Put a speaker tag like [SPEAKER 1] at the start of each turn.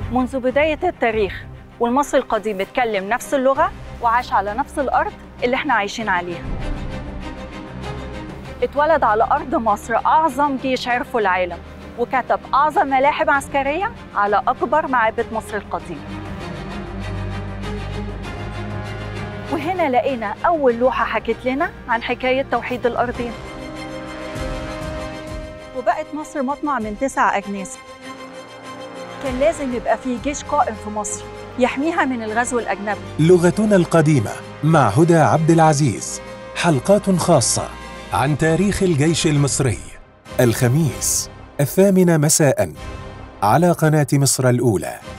[SPEAKER 1] منذ بداية التاريخ والمصري القديم بيتكلم نفس اللغة وعاش على نفس الأرض اللي احنا عايشين عليها اتولد على أرض مصر أعظم جيش عرفه العالم وكتب أعظم ملاحم عسكرية على أكبر معابد مصر القديم وهنا لقينا أول لوحة حكت لنا عن حكاية توحيد الأرضين وبقت مصر مطمع من تسع أجناس كان لازم يبقى فيه جيش قائم في مصر يحميها من الغزو الأجنبي
[SPEAKER 2] لغتنا القديمة مع هدى عبد العزيز حلقات خاصة عن تاريخ الجيش المصري الخميس الثامنة مساء على قناة مصر الأولى